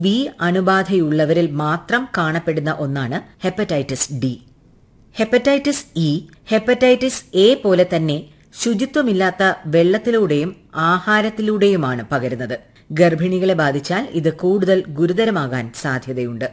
B അണുബാധയുള്ളവരിൽ മാത്രം കാണപ്പെടുന്ന ഒന്നാണ് hepatitis D hepatitis E hepatitis A പോലെ തന്നെ ശുചിത്വമില്ലാത്ത വെള്ളത്തിലൂടെയും ആഹാരത്തിലൂടെയുമാണ് പകരുന്നത് ഗർഭിണികളെ ബാധിച്ചാൽ ഇത് കൂടുതൽ ഗുരുതരമാകാൻ സാധ്യതയുണ്ട്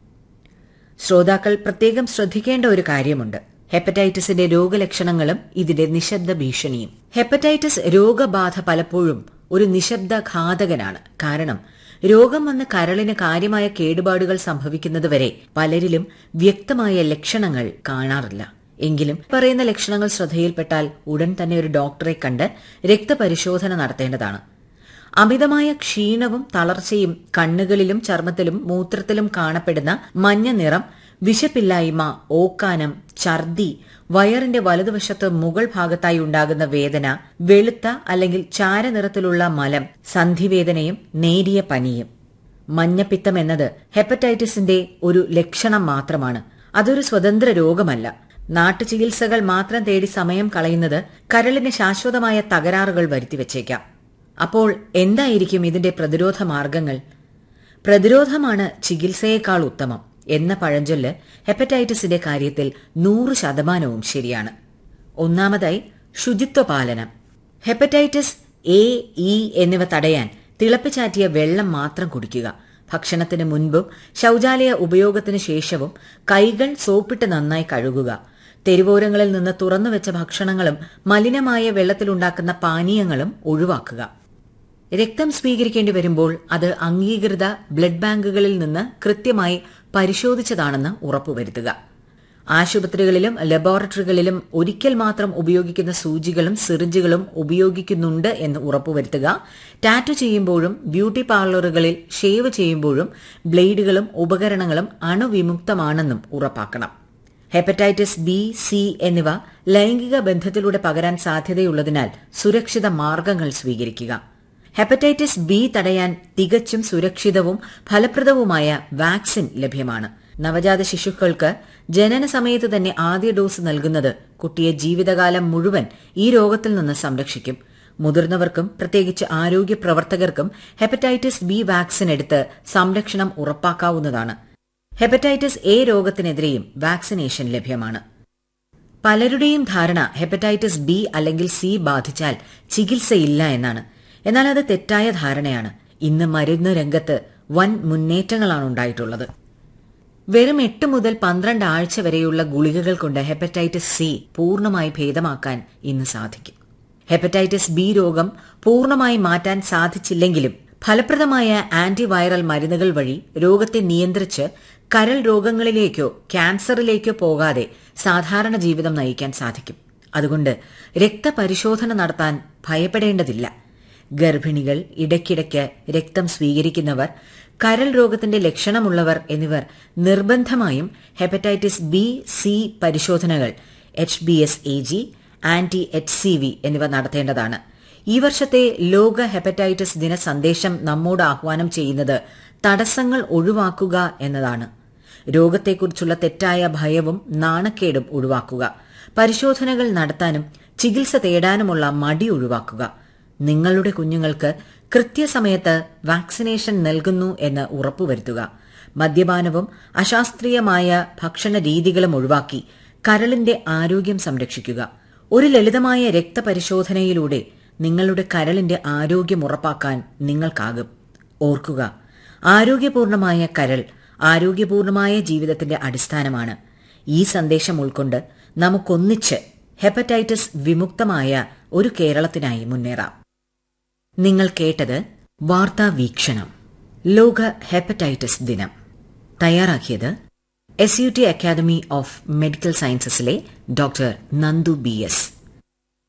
ശ്രോതാക്കൾ പ്രത്യേകം ശ്രദ്ധിക്കേണ്ട ഒരു കാര്യമുണ്ട് ഹെപ്പറ്റൈറ്റിസിന്റെ രോഗലക്ഷണങ്ങളും ഇതിന്റെ നിശബ്ദ ഭീഷണിയും ഹെപ്പറ്റൈറ്റിസ് രോഗബാധ പലപ്പോഴും ഒരു നിശബ്ദ ഘാതകനാണ് കാരണം രോഗം വന്ന് കരളിന് കാര്യമായ കേടുപാടുകൾ സംഭവിക്കുന്നതുവരെ പലരിലും വ്യക്തമായ ലക്ഷണങ്ങൾ കാണാറില്ല എങ്കിലും പറയുന്ന ലക്ഷണങ്ങൾ ശ്രദ്ധയിൽപ്പെട്ടാൽ ഉടൻ തന്നെ ഒരു ഡോക്ടറെ കണ്ട് രക്തപരിശോധന നടത്തേണ്ടതാണ് അമിതമായ ക്ഷീണവും തളർച്ചയും കണ്ണുകളിലും ചർമ്മത്തിലും മൂത്രത്തിലും കാണപ്പെടുന്ന മഞ്ഞ നിറം വിശപ്പില്ലായ്മ ഓക്കാനം ഛർദി വയറിന്റെ വലതുവശത്ത് മുകൾ ഭാഗത്തായി ഉണ്ടാകുന്ന വേദന വെളുത്ത അല്ലെങ്കിൽ ചാരനിറത്തിലുള്ള മലം സന്ധിവേദനയും നേരിയ പനിയും മഞ്ഞപ്പിത്തം എന്നത് ഹെപ്പറ്റൈറ്റിസിന്റെ ഒരു ലക്ഷണം മാത്രമാണ് അതൊരു സ്വതന്ത്ര രോഗമല്ല നാട്ടുചികിത്സകൾ മാത്രം തേടി സമയം കളയുന്നത് കരളിന് ശാശ്വതമായ തകരാറുകൾ വരുത്തിവെച്ചേക്കാം അപ്പോൾ എന്തായിരിക്കും ഇതിന്റെ പ്രതിരോധ മാർഗങ്ങൾ പ്രതിരോധമാണ് ചികിത്സയേക്കാൾ ഉത്തമം എന്ന പഴഞ്ചൊല്ല് ഹെപ്പറ്റൈറ്റിസിന്റെ കാര്യത്തിൽ നൂറ് ശതമാനവും ശരിയാണ് ഒന്നാമതായി ശുചിത്വ പാലനം ഹെപ്പറ്റൈറ്റിസ് എ ഇ എന്നിവ തടയാൻ തിളപ്പിച്ചാറ്റിയ വെള്ളം മാത്രം കുടിക്കുക ഭക്ഷണത്തിന് മുൻപും ശൌചാലയ ഉപയോഗത്തിന് ശേഷവും കൈകൾ സോപ്പിട്ട് നന്നായി കഴുകുക തെരുവോരങ്ങളിൽ നിന്ന് തുറന്നുവെച്ച ഭക്ഷണങ്ങളും മലിനമായ വെള്ളത്തിലുണ്ടാക്കുന്ന പാനീയങ്ങളും ഒഴിവാക്കുക രക്തം സ്വീകരിക്കേണ്ടി വരുമ്പോൾ അത് അംഗീകൃത ബ്ലഡ് ബാങ്കുകളിൽ നിന്ന് കൃത്യമായി പരിശോധിച്ചതാണെന്ന് ഉറപ്പുവരുത്തുക ആശുപത്രികളിലും ലബോറട്ടറികളിലും ഒരിക്കൽ മാത്രം ഉപയോഗിക്കുന്ന സൂചികളും സിറിഞ്ചുകളും ഉപയോഗിക്കുന്നുണ്ട് എന്ന് ഉറപ്പുവരുത്തുക ടാറ്റു ചെയ്യുമ്പോഴും ബ്യൂട്ടി പാർലറുകളിൽ ഷേവ് ചെയ്യുമ്പോഴും ബ്ലേഡുകളും ഉപകരണങ്ങളും അണുവിമുക്തമാണെന്നും ഉറപ്പാക്കണം ഹെപ്പറ്റൈറ്റിസ് ബി സി എന്നിവ ലൈംഗിക ബന്ധത്തിലൂടെ പകരാൻ സാധ്യതയുള്ളതിനാൽ സുരക്ഷിത മാർഗങ്ങൾ സ്വീകരിക്കുക ഹെപ്പറ്റൈറ്റിസ് ബി തടയാൻ തികച്ചും സുരക്ഷിതവും ഫലപ്രദവുമായ വാക്സിൻ ലഭ്യമാണ് നവജാത ശിശുക്കൾക്ക് ജനന സമയത്ത് തന്നെ ആദ്യ ഡോസ് നൽകുന്നത് കുട്ടിയെ ജീവിതകാലം മുഴുവൻ ഈ രോഗത്തിൽ നിന്ന് സംരക്ഷിക്കും മുതിർന്നവർക്കും പ്രത്യേകിച്ച് ആരോഗ്യ പ്രവർത്തകർക്കും ഹെപ്പറ്റൈറ്റിസ് ബി വാക്സിൻ എടുത്ത് സംരക്ഷണം ഉറപ്പാക്കാവുന്നതാണ് ഹെപ്പറ്റൈറ്റിസ് എ രോഗത്തിനെതിരെയും വാക്സിനേഷൻ ലഭ്യമാണ് പലരുടെയും ധാരണ ഹെപ്പറ്റൈറ്റിസ് ബി അല്ലെങ്കിൽ സി ബാധിച്ചാൽ ചികിത്സയില്ല എന്നാണ് എന്നാൽ അത് തെറ്റായ ധാരണയാണ് ഇന്ന് മരുന്ന് രംഗത്ത് വൻ മുന്നേറ്റങ്ങളാണ് ഉണ്ടായിട്ടുള്ളത് വെറും എട്ട് മുതൽ പന്ത്രണ്ട് ആഴ്ച വരെയുള്ള ഗുളികകൾ കൊണ്ട് ഹെപ്പറ്റൈറ്റിസ് സി പൂർണ്ണമായി ഭേദമാക്കാൻ ഇന്ന് സാധിക്കും ഹെപ്പറ്റൈറ്റിസ് ബി രോഗം പൂർണ്ണമായി മാറ്റാൻ സാധിച്ചില്ലെങ്കിലും ഫലപ്രദമായ ആന്റിവൈറൽ മരുന്നുകൾ വഴി രോഗത്തെ നിയന്ത്രിച്ച് കരൾ രോഗങ്ങളിലേക്കോ ക്യാൻസറിലേക്കോ പോകാതെ സാധാരണ ജീവിതം നയിക്കാൻ സാധിക്കും അതുകൊണ്ട് രക്തപരിശോധന നടത്താൻ ഭയപ്പെടേണ്ടതില്ല ഗർഭിണികൾ ഇടയ്ക്കിടയ്ക്ക് രക്തം സ്വീകരിക്കുന്നവർ കരൾ രോഗത്തിന്റെ ലക്ഷണമുള്ളവർ എന്നിവർ നിർബന്ധമായും ഹെപ്പറ്റൈറ്റിസ് ബി സി പരിശോധനകൾ H B S A G anti H C V എന്നിവ നടത്തേണ്ടതാണ് ഈ വർഷത്തെ ലോക ഹെപ്പറ്റൈറ്റിസ് ദിന സന്ദേശം നമ്മോട് ആഹ്വാനം ചെയ്യുന്നത് തടസ്സങ്ങൾ ഒഴിവാക്കുക എന്നതാണ് രോഗത്തെക്കുറിച്ചുള്ള തെറ്റായ ഭയവും നാണക്കേടും ഒഴിവാക്കുക പരിശോധനകൾ നടത്താനും ചികിത്സ തേടാനുമുള്ള മടി ഒഴിവാക്കുക നിങ്ങളുടെ കുഞ്ഞുങ്ങൾക്ക് കൃത്യസമയത്ത് വാക്സിനേഷൻ നൽകുന്നു എന്ന് ഉറപ്പുവരുത്തുക മദ്യപാനവും അശാസ്ത്രീയമായ ഭക്ഷണ രീതികളും ഒഴിവാക്കി കരളിന്റെ ആരോഗ്യം സംരക്ഷിക്കുക ഒരു ലളിതമായ രക്തപരിശോധനയിലൂടെ നിങ്ങളുടെ കരളിന്റെ ആരോഗ്യം ഉറപ്പാക്കാൻ നിങ്ങൾക്കാകും ഓർക്കുക ആരോഗ്യപൂർണമായ കരൾ ആരോഗ്യപൂർണമായ ജീവിതത്തിന്റെ അടിസ്ഥാനമാണ് ഈ സന്ദേശം ഉൾക്കൊണ്ട് നമുക്കൊന്നിച്ച് ഹെപ്പറ്റൈറ്റിസ് വിമുക്തമായ ഒരു കേരളത്തിനായി മുന്നേറാം നിങ്ങൾ കേട്ടത് വാർത്താ വീക്ഷണം ലോക ഹെപ്പറ്റൈറ്റിസ് ദിനം തയ്യാറാക്കിയത് S U T academy of medical സയൻസസിലെ ഡോക്ടർ നന്ദു ബി എസ്